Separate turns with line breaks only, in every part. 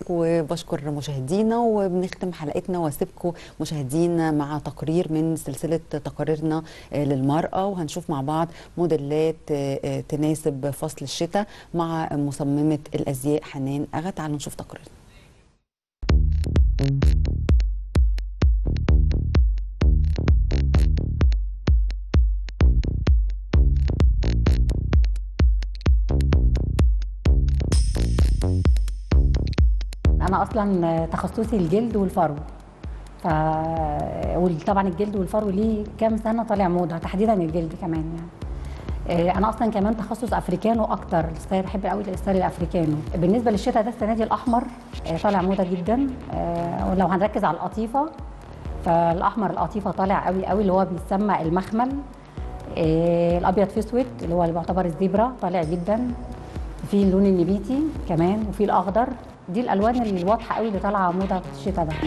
وبشكر مشاهدينا وبنختم حلقتنا واسيبكم مشاهدينا مع تقرير من سلسله تقاريرنا للمراه وهنشوف مع بعض موديلات تناسب فصل الشتاء مع مصممه الازياء حنان اغا تعالوا نشوف تقريرنا
انا اصلا تخصصي الجلد والفرو ف وطبعا الجلد والفرو ليه كام سنه طالع موضه تحديدا الجلد كمان يعني انا اصلا كمان تخصص افريكانو اكتر الستايل بحب قوي الستايل الافريكانو بالنسبه للشتاء ده السنه دي الاحمر طالع موضه جدا ولو هنركز على القطيفه فالاحمر القطيفه طالع قوي قوي اللي هو بيسمى المخمل الابيض في اسود اللي هو اللي بيعتبر الزبره طالع جدا في اللون النبيتي كمان وفي الاخضر دي الالوان الواضحه قوي اللي طالعه موضه في الشتاء ده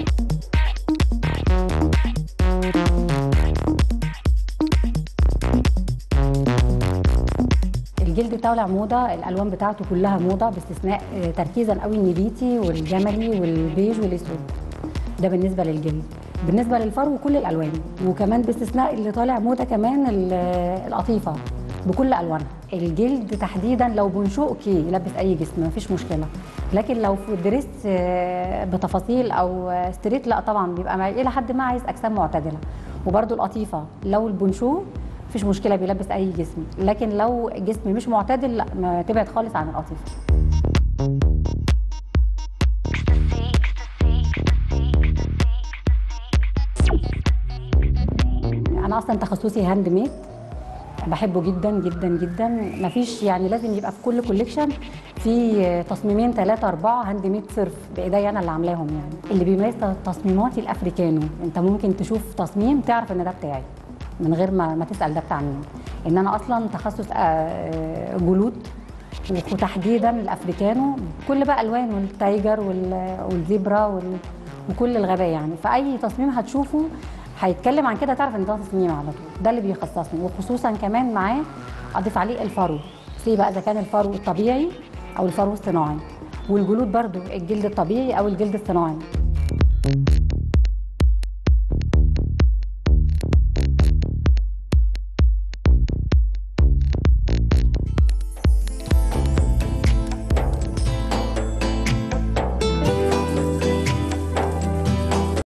الجلد طالع موضه الالوان بتاعته كلها موضه باستثناء تركيزا قوي النبيتي والجملي والبيج والاسود ده بالنسبه للجلد بالنسبه للفرو كل الالوان وكمان باستثناء اللي طالع موضه كمان القطيفه بكل الوانها الجلد تحديدا لو بنشوء اوكي يلبس اي جسم مفيش مشكله لكن لو في دريس بتفاصيل او ستريت لا طبعا بيبقى الى حد ما عايز اجسام معتدله وبرده القطيفه لو البنشو مفيش مشكله بيلبس اي جسم لكن لو جسم مش معتدل لا ما تبعد خالص عن القطيفه انا اصلا تخصصي هاند ميد بحبه جدا جدا جدا مفيش يعني لازم يبقى في كل كوليكشن في تصميمين ثلاثة أربعة هاند ميد صرف بإيديا أنا اللي عاملاهم يعني اللي بيميز تصميماتي الأفريكانو أنت ممكن تشوف تصميم تعرف إن ده بتاعي من غير ما, ما تسأل ده بتاع مين إن أنا أصلا تخصص جلود وتحديدا الأفريكانو كل بقى ألوان والتايجر والزيبرا وكل الغباء يعني فأي تصميم هتشوفه هيتكلم عن كده تعرف ان ده تصميم على طول ده اللي بيخصصني وخصوصا كمان معاه اضيف عليه الفرو سي بقى اذا كان الفرو الطبيعي او الفرو الصناعي والجلود برضو الجلد الطبيعي او الجلد الصناعي